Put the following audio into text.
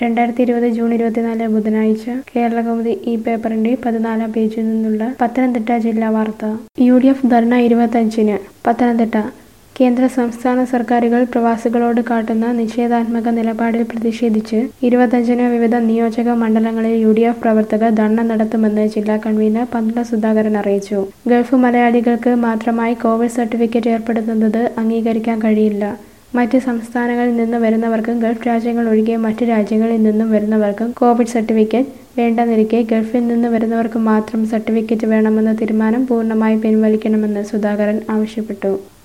രണ്ടായിരത്തി ഇരുപത് ജൂൺ ഇരുപത്തിനാല് ബുധനാഴ്ച കേരളകൗമുദി ഈ പേപ്പറിന്റെ പതിനാലാം പേജിൽ നിന്നുള്ള പത്തനംതിട്ട ജില്ലാ വാർത്ത യു ഡി എഫ് ധർണ ഇരുപത്തഞ്ചിന് പത്തനംതിട്ട കേന്ദ്ര സംസ്ഥാന സർക്കാരുകൾ പ്രവാസികളോട് കാട്ടുന്ന നിഷേധാത്മക നിലപാടിൽ പ്രതിഷേധിച്ച് ഇരുപത്തഞ്ചിന് വിവിധ നിയോജക മണ്ഡലങ്ങളിൽ യു ഡി എഫ് പ്രവർത്തകർ ധർണ നടത്തുമെന്ന് ജില്ലാ കൺവീനർ പന്തള സുധാകരൻ അറിയിച്ചു ഗൾഫ് മലയാളികൾക്ക് മാത്രമായി കോവിഡ് സർട്ടിഫിക്കറ്റ് ഏർപ്പെടുത്തുന്നത് അംഗീകരിക്കാൻ കഴിയില്ല മറ്റ് സംസ്ഥാനങ്ങളിൽ നിന്ന് വരുന്നവർക്കും ഗൾഫ് രാജ്യങ്ങൾ ഒഴികെ മറ്റ് രാജ്യങ്ങളിൽ നിന്നും വരുന്നവർക്കും കോവിഡ് സർട്ടിഫിക്കറ്റ് വേണ്ടെന്നിരിക്കെ ഗൾഫിൽ നിന്ന് വരുന്നവർക്ക് മാത്രം സർട്ടിഫിക്കറ്റ് വേണമെന്ന തീരുമാനം പൂർണ്ണമായി പിൻവലിക്കണമെന്ന് സുധാകരൻ ആവശ്യപ്പെട്ടു